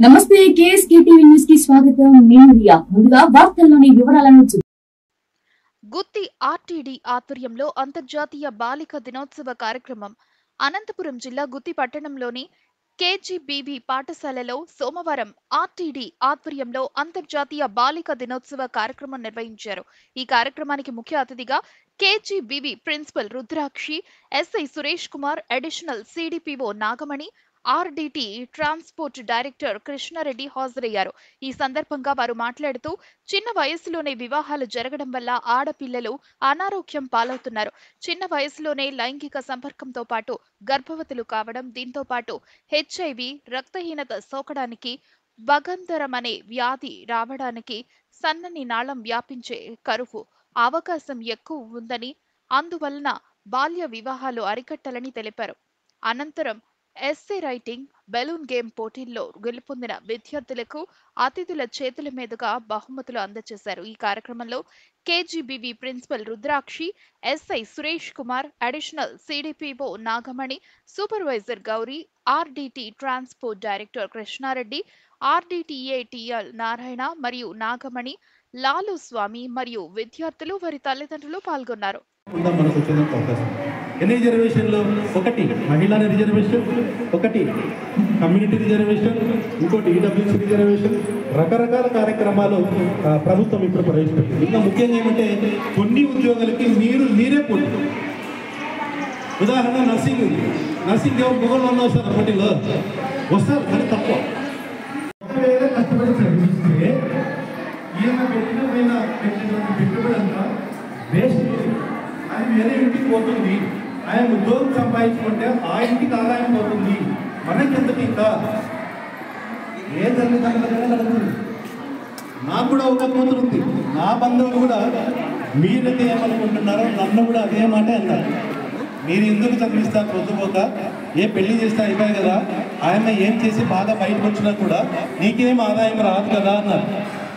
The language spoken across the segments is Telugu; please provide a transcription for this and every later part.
నమస్తే కేఎస్కే టీవీ న్యూస్ కి స్వాగతం నేను రియా ముందుగా వార్తల్లోని వివరాలను చూ- గుత్తి ఆర్టీడీ ఆధ్వర్యంలో అంతర్జాతీయ బాలిక దినోత్సవ కార్యక్రమం అనంతపురం జిల్లా గుత్తి పట్టణంలోని కేజీబీబీ పాఠశాలలో సోమవారం ఆర్టీడీ ఆధ్వర్యంలో అంతర్జాతీయ బాలిక దినోత్సవ కార్యక్రమం నిర్వహించారు ఈ కార్యక్రమానికి ముఖ్య అతిథిగా KGBV principal Rudrakshi SI Suresh Kumar additional CDPO Nagamani RDT transport director Krishna Reddy హాజరయ్యారు ఈ సందర్భంగా వారు మాట్లాడుతూ చిన్న వయసులోనే వివాహాలు జరగడం వల్ల ఆడపిల్లలు అనారోగ్యం పాలవుతున్నారు చిన్న వయసులోనే లైంగిక సంపర్కంతో పాటు గర్భవతులు కావడం దీంతో పాటు హెచ్ఐవి రక్తహీనత సోకడానికి వగంధరం అనే వ్యాధి రావడానికి సన్నని నాళం వ్యాపించే కరువు అవకాశం ఎక్కువ ఉందని అందువలన బాల్య వివాహాలు అరికట్టాలని తెలిపారు అనంతరం ఎస్సే రైటింగ్ బెలూన్ గేమ్ పోటీల్లో గెలుపొందిన విద్యార్థులకు అతిథుల చేతుల మీదుగా బహుమతులు అందజేశారు ఈ కార్యక్రమంలో KGBV principal Rudrakshi SI Suresh Kumar additional CDPO Nagamani supervisor Gauri RDT transport director Krishna Reddy RDT ATL Narayana మరియు నాగమణి లాలు స్వామి మరియు విద్యార్థులు వారి తల్లిదండ్రులు పాల్గొన్నారు ఉందా మనకు వచ్చేందుకు అవకాశం ఎన్ని రిజర్వేషన్లు ఒకటి మహిళా రిజర్వేషన్ ఒకటి కమ్యూనిటీ రిజర్వేషన్ ఇంకోటి ఈడబ్ల్యూసీ రిజర్వేషన్ రకరకాల కార్యక్రమాలు ఆ, ప్రభుత్వం ఇప్పుడు ప్రవేశపెట్టింది ఇంకా ముఖ్యంగా ఏమంటే కొన్ని ఉద్యోగాలకి మీరు మీరే పోటీ ఉదాహరణ నర్సింగ్ ఉంది నర్సింగ్ ఎవరు మొగలు ఉన్నారు సార్ పోటీలో వస్తారు కానీ తక్కువ ఒకవేళ కష్టపడి చదివిస్తే ఈయన పెట్టిన పైన పెట్టినటువంటి పెట్టుబడి అంతా వేస్ట్ అది వేరే ఇంటికి పోతుంది ఆయన ఉద్యోగం సంపాదించుకుంటే ఆ ఇంటికి ఆదాయం పోతుంది మనకి ఎందుకు ఇంకా ఏ తల్లిదండ్రులకైనా కలుగుతుంది నాకు కూడా ఒక కూతురు ఉంది నా బంధువులు కూడా మీరైతే ఏమనుకుంటున్నారో నన్ను కూడా అదే మాట అన్నారు మీరు ఎందుకు చదివిస్తారు పొద్దుపోక ఏ పెళ్లి చేస్తే అయిపోయాయి కదా ఆయన ఏం చేసి బాగా బయటకు వచ్చినా కూడా నీకేం ఆదాయం రాదు కదా అన్నారు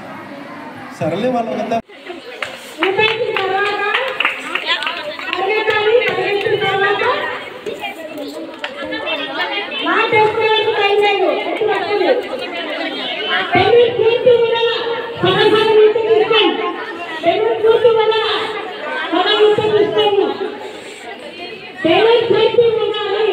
సరేలే వాళ్ళంతా ఊపేసిన తర్వాత అరగటాలు తగ్గించిన తర్వాత మా టెస్టులకు బయలుదేరు ఎత్తు పట్టులు పెళ్లి పూర్తి వల్ల సలహాలు ఇస్తే తీసుకోండి పెళ్లి పూర్తి వల్ల సలహాలు ఇస్తే తీసుకోండి పెళ్లి పూర్తి ఉండాలి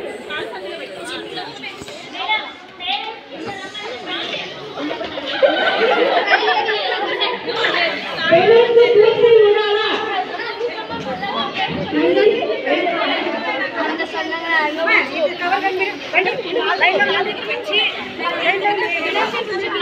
పెళ్లి పూర్తి ఉండాలా అంత సన్నగా